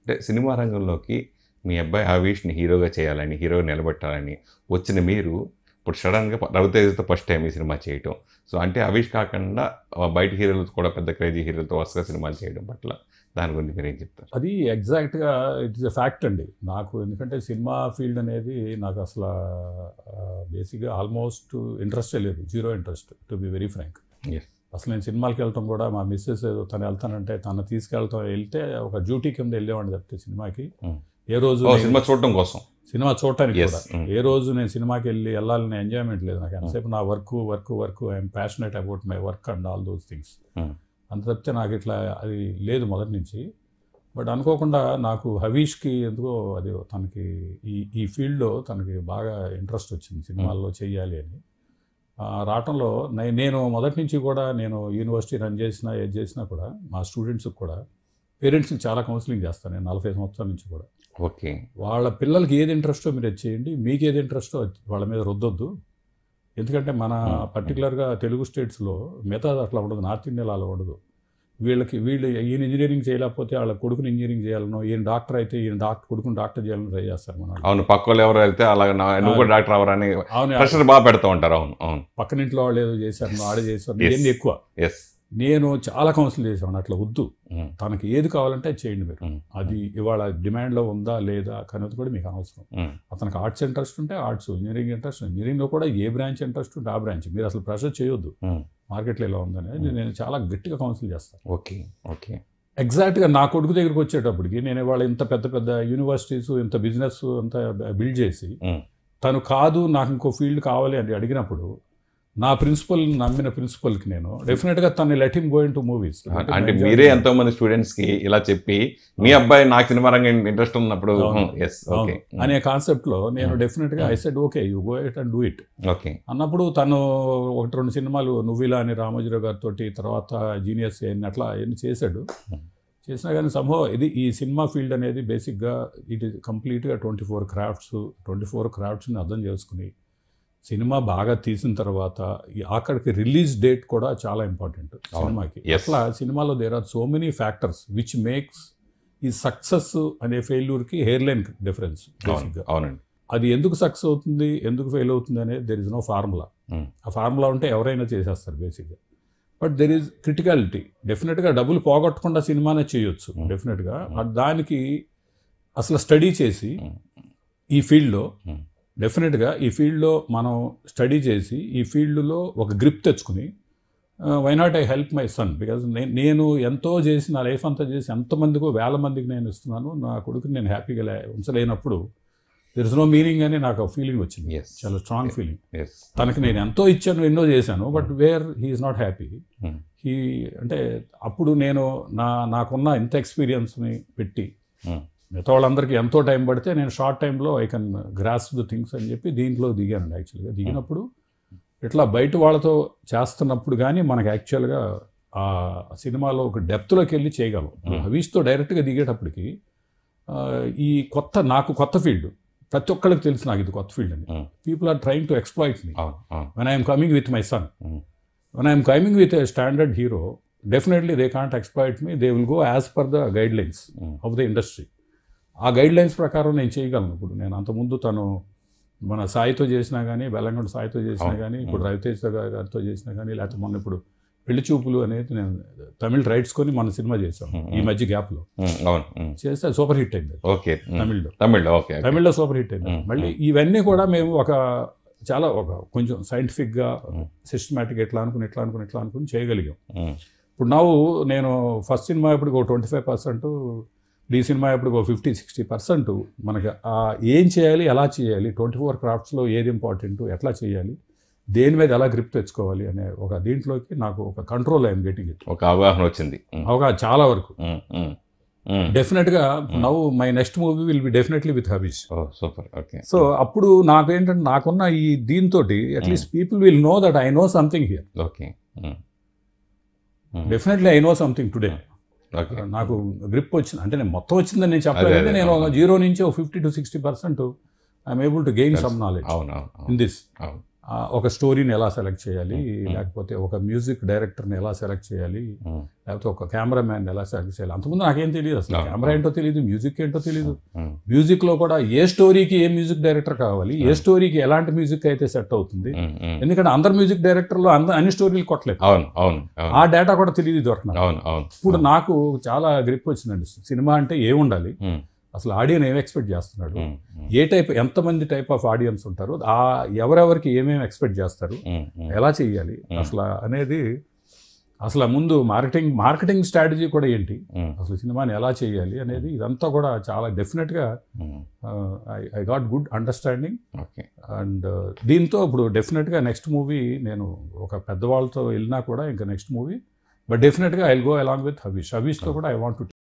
అంటే సినిమా రంగంలోకి మీ అబ్బాయి ఆవేష్ని హీరోగా చేయాలని హీరోగా నిలబెట్టాలని వచ్చిన మీరు ఇప్పుడు సడన్గా రవితేజతో ఫస్ట్ టైం ఈ సినిమా చేయటం సో అంటే అవిష్ కాకుండా ఆ బయట హీరోలతో కూడా పెద్ద క్రేజీ హీరోలతో వరుసగా సినిమాలు చేయడం పట్ల దాని గురించి మీరు ఏం చెప్తారు అది ఎగ్జాక్ట్గా ఇట్ ఇస్ ఎ ఫ్యాక్ట్ అండి నాకు ఎందుకంటే సినిమా ఫీల్డ్ అనేది నాకు అసలు బేసిక్గా ఆల్మోస్ట్ ఇంట్రెస్టే లేదు zero interest to be very frank Yes. అసలు నేను సినిమాకి వెళ్ళటం కూడా మా మిస్సెస్ ఏదో తను వెళ్తానంటే తను తీసుకెళ్తాం వెళ్తే ఒక డ్యూటీ కింద వెళ్ళేవాడిని తప్పితే సినిమాకి Hmm. ఏ రోజు ఓ నేను- సినిమా చూడటం కోసం సినిమా చూడటానికి Yes. కూడా Mm. ఏ రోజు నేను సినిమాకి వెళ్ళి వెళ్ళాలని ఎంజాయ్మెంట్ లేదు నాకు ఎంతసేపు నా work work work I'm passionate about my work and all those things Mm. అంత తప్పితే నాకు ఇట్లా అది లేదు మొదటి నుంచి బట్ అనుకోకుండా నాకు హవీష్కి ఎందుకో అది తనకి ఈ ఈ ఫీల్డ్లో తనకి బాగా ఇంట్రెస్ట్ వచ్చింది సినిమాల్లో చెయ్యాలి అని ఆ, రావటంలో నే- నేను మొదటి నుంచి కూడా నేను యూనివర్సిటీ రన్ చేసినా ఏది చేసినా కూడా మా స్టూడెంట్స్కి కూడా పేరెంట్స్కి చాలా కౌన్సిలింగ్ చేస్తాను నేను నలభై సంవత్సరాల నుంచి కూడా ఓకే వాళ్ళ పిల్లలకి ఏది ఇంట్రెస్టో మీరు అది చేయండి మీకు ఏది ఇంట్రెస్టో అది వాళ్ళ మీద రుద్దొద్దు ఎందుకంటే మన Hmm. పర్టికులర్గా తెలుగు స్టేట్స్లో మిగతా అట్లా ఉండదు నార్త్ ఇండియాలో అలా ఉండదు వీళ్ళకి వీళ్ళు ఈయన ఇంజనీరింగ్ చేయలేకపోతే వాళ్ళ కొడుకుని ఇంజనీరింగ్ చేయాలనో ఈయన డాక్టర్ అయితే ఈయన డాక్టర్ కొడుకుని డాక్టర్ చేయాలని ట్రై చేస్తారు మన వాళ్ళు. అవును పక్క వాళ్ళు ఎవరు వెళ్తే అలాగ నా- నువ్వు కూడా డాక్టర్ అవ్వరని అవును ప్రెషర్ బాగా పెడతా ఉంటారు అవును అవును పక్కన ఇంట్లో వాళ్ళు ఏదో చేశారు ఆడ చేశారు Yes. ఏంది ఎక్కువ ఎస్ నేను చాలా కౌన్సిల్ చేశాను అట్లా వద్దు తనకి ఏది కావాలంటే అది చేయండి మీరు అది ఇవాళ డిమాండ్లో ఉందా లేదా అనేది కూడా మీకు అనవసరం అతనికి ఆర్ట్స్ ఇంట్రెస్ట్ ఉంటే ఆర్ట్స్ ఇంజనీరింగ్ ఇంట్రెస్ట్ ఇంజనీరింగ్లో కూడా ఏ బ్రాంచ్ ఇంట్రెస్ట్ ఉంటే ఆ బ్రాంచ్ మీరు అసలు ప్రెషర్ చేయొద్దు మార్కెట్లో ఎలా ఉందని అది నేను చాలా గట్టిగా కౌన్సిల్ చేస్తాను ఓకే ఓకే ఎగ్జాక్ట్గా నా కొడుకు దగ్గరికి వచ్చేటప్పటికి నేను ఇవాళ ఇంత పెద్ద పెద్ద యూనివర్సిటీస్ ఇంత బిజినెస్ అంత బిల్డ్ చేసి Mm. తను కాదు నాకు ఇంకో ఫీల్డ్ కావాలి అని అడిగినప్పుడు నా ప్రిన్సిపల్ నమ్మిన ప్రిన్సిపల్కి నేను డెఫినెట్గా తను let him going to movies అంటే మీరే ఎంతో మంది స్టూడెంట్స్ కి ఇలా చెప్పి మీ అబ్బాయి నాకు సినిమా రంగం ఇంట్రెస్ట్ ఉన్నప్పుడు అవును. ఎస్ ఓకే అనే కాన్సెప్ట్లో నేను Mm. డెఫినెట్గా I said okay you go it and do it okay అన్నప్పుడు తను ఒకటి రెండు సినిమాలు నువ్విలా అని రామోజీరావు గారితో తర్వాత జీనియస్ అని అట్లా ఎన్ని చేశాడు Hmm. చేసినా కానీ సంభవం ఇది ఈ సినిమా ఫీల్డ్ అనేది బేసిక్గా ఇట్ ఈస్ కంప్లీట్గా twenty four crafts twenty four క్రాఫ్ట్స్ని అర్థం చేసుకుని సినిమా బాగా తీసిన తర్వాత ఈ అక్కడికి రిలీజ్ డేట్ కూడా చాలా ఇంపార్టెంట్ సినిమాకి Yes. అట్లా సినిమాలో there are so many factors which makes ఈ సక్సెస్ అనే ఫెయిల్యూర్కి హెయిర్ లైన్ డిఫరెన్స్ అవును బేసిక్గా అవునండి అది ఎందుకు సక్సెస్ అవుతుంది ఎందుకు ఫెయిల్ అవుతుంది అనేది there is no formula Mm. ఆ ఫార్ములా ఉంటే ఎవరైనా చేసేస్తారు బేసిక్గా బట్ దెర్ ఈజ్ క్రిటికాలిటీ డెఫినెట్గా డబ్బులు పోగొట్టకుండా సినిమానే చేయొచ్చు Mm. డెఫినెట్గా Mm. దానికి అసలు స్టడీ చేసి Mm. ఈ ఫీల్డ్లో Mm. డెఫినెట్గా ఈ ఫీల్డ్లో మనం స్టడీ చేసి ఈ ఫీల్డ్లో ఒక గ్రిప్ తెచ్చుకుని why not I help my son because నేను ఎంతో చేసి నా లైఫ్ అంతా చేసి ఎంతమందికో వేల మందికి నేను ఇస్తున్నాను నా కొడుకుని నేను హ్యాపీగా లే- ఉంచలేనప్పుడు దెర్ ఇస్ నో మీనింగ్ అని నాకు ఫీలింగ్ వచ్చింది ఎస్ చాలా స్ట్రాంగ్ ఫీలింగ్ ఎస్ తనకి నేను ఎంతో ఇచ్చాను ఎన్నో చేశాను but where he is not happy Hmm. He అంటే అప్పుడు నేను నా నాకున్న ఇంత ఎక్స్పీరియన్స్ని పెట్టి Hmm. మిగతా వాళ్ళందరికీ ఎంతో టైం పడితే నేను షార్ట్ టైంలో I can grasp the things అని చెప్పి దీంట్లో దిగానండి యాక్చువల్గా దిగినప్పుడు ఇట్లా బయట వాళ్ళతో చేస్తున్నప్పుడు కానీ మనకి యాక్చువల్గా ఆ సినిమాలో ఒక డెప్త్లోకి వెళ్ళి చేయగలం Hmm. హవీష్తో డైరెక్ట్గా దిగేటప్పటికి ఆ, ఈ కొత్త నాకు కొత్త ఫీల్డ్ ప్రతి ఒక్కరికి తెలుసు నాకు ఇది కొత్త ఫీల్డ్ అని Hmm. People are trying to exploit me అవును అవును when I am coming with my son. Mm. When I am coming with a standard hero, definitely they can't exploit me. They will go as per the guidelines Mm. of the industry. ఆ guidelines ప్రకారం నేను చేయగలను ఇప్పుడు నేను అంతకుముందు తను మన సాయితో చేసినా కానీ బెల్లంగొండ సాయితో చేసినా అవును. కానీ ఇప్పుడు Mm. రవితేజ గారితో చేసినా కానీ లేకపోతే మొన్న ఇప్పుడు పెళ్లి చూపులు అనేది నేను తమిళ్ రైట్స్ కొని మన సినిమా చేసాం Mm. ఈ మధ్య గ్యాప్లో Mm. అవును Mm. చేస్తే సూపర్ హిట్ అయింది అది ఓకే Mm. తమిళ్లో తమిళ్లో ఓకే ఓకే. తమిళ్లో సూపర్ హిట్ అయింది Mm. మళ్ళీ ఇవన్నీ కూడా మేము ఒక చాలా ఒక కొంచెం సైంటిఫిక్గా Mm. సిస్టమేటిక్ ఎట్లా అనుకుని ఎట్లా అనుకుని ఎట్లా అనుకుని చేయగలిగాం Mm. ఇప్పుడు నవ్వు నేను ఫస్ట్ సినిమా ఇప్పుడు ఒక ట్వంటీ ఫైవ్ పర్సెంట్ ఈ సినిమా ఇప్పుడు ఒక ఫిఫ్టీ సిక్స్టీ పర్సెంట్ మనకి ఆ ఏం చేయాలి ఎలా చేయాలి ట్వంటీ ఫోర్ క్రాఫ్ట్స్లో ఏది ఇంపార్టెంట్ ఎట్లా చేయాలి దేని మీద ఎలా గ్రిప్ తెచ్చుకోవాలి అనే ఒక దీంట్లోకి నాకు ఒక కంట్రోల్ ఐఎమ్ గెటింగ్ ఇట్ ఒక అవగాహన వచ్చింది Mm. అవగా చాలా వరకు Mm. Mm. Mm. డెఫినెట్గా నవ్వు my next movie will be definitely with Havish ఓ సూపర్ ఓకే సో అప్పుడు నాకు ఏంటంటే నాకున్న ఈ దీంతో atleast people will know that I know something here okay Mm. Mm. Definitely I know something today okay నాకు గ్రిప్ వచ్చింది అంటే నేను మొత్తం వచ్చిందని నేను చెప్పలేదు అదే, నేను ఒక అవును. జీరో నుంచి ఒక fifty to sixty percent I'm able to gain some knowledge అవును అవును ఇన్ అవును దిస్ అవును ఆ, ఒక స్టోరీని ఎలా సెలెక్ట్ చేయాలి Hmm. లేకపోతే ఒక మ్యూజిక్ డైరెక్టర్ని ఎలా సెలెక్ట్ చేయాలి ఉమ్, లేకపోతే ఒక కెమెరామ్యాన్ ఎలా సెలెక్ట్ చేయాలి అంతకుముందు నాకేం తెలియదు అసలు అవును. కెమెరా ఏంటో తెలియదు మ్యూజిక్ ఏంటో తెలియదు ఉమ్, మ్యూజిక్లో కూడా ఏ స్టోరీకి ఏ మ్యూజిక్ డైరెక్టర్ కావాలి ఏ Hmm. స్టోరీకి ఎలాంటి మ్యూజిక్ అయితే సెట్ అవుతుంది ఉమ్, ఉమ్. ఎందుకంటే అందరు మ్యూజిక్ డైరెక్టర్లు అంద అన్ని స్టోరీలు కొట్టలేదు అవును అవును అవును ఆ డేటా కూడా తెలియదు దొరకన అవును అవును ఇప్పుడు నాకు చాలా గ్రిప్ వచ్చిందండి సినిమా అంటే ఏముండాలి ఉమ్, అసలు ఆడియన్ ఏం ఎక్స్పెక్ట్ చేస్తున్నాడు ఉమ్, ఉమ్, ఏ టైప్ ఎంతమంది టైప్ ఆఫ్ ఆడియన్స్ ఉంటారు ఆ ఎవరెవరికి ఏమేమి ఎక్స్పెక్ట్ చేస్తారు ఉమ్, ఉమ్. ఎలా చేయాలి Hmm. అసలు అనేది అసలు ముందు మార్కెటింగ్ మార్కెటింగ్ స్ట్రాటజీ కూడా ఏంటి ఉమ్, అసలు సినిమాని ఎలా చేయాలి అనేది ఇదంతా కూడా చాలా డెఫినెట్గా um. I got good understanding okay and దీంతో ఇప్పుడు డెఫినెట్గా నెక్స్ట్ మూవీ నేను ఒక పెద్దవాళ్ళతో వెళ్ళినా కూడా ఇంకా నెక్స్ట్ మూవీ బట్ డెఫినెట్గా I go along with Havish హవీష్తో కూడా ఐ వాంట్ టు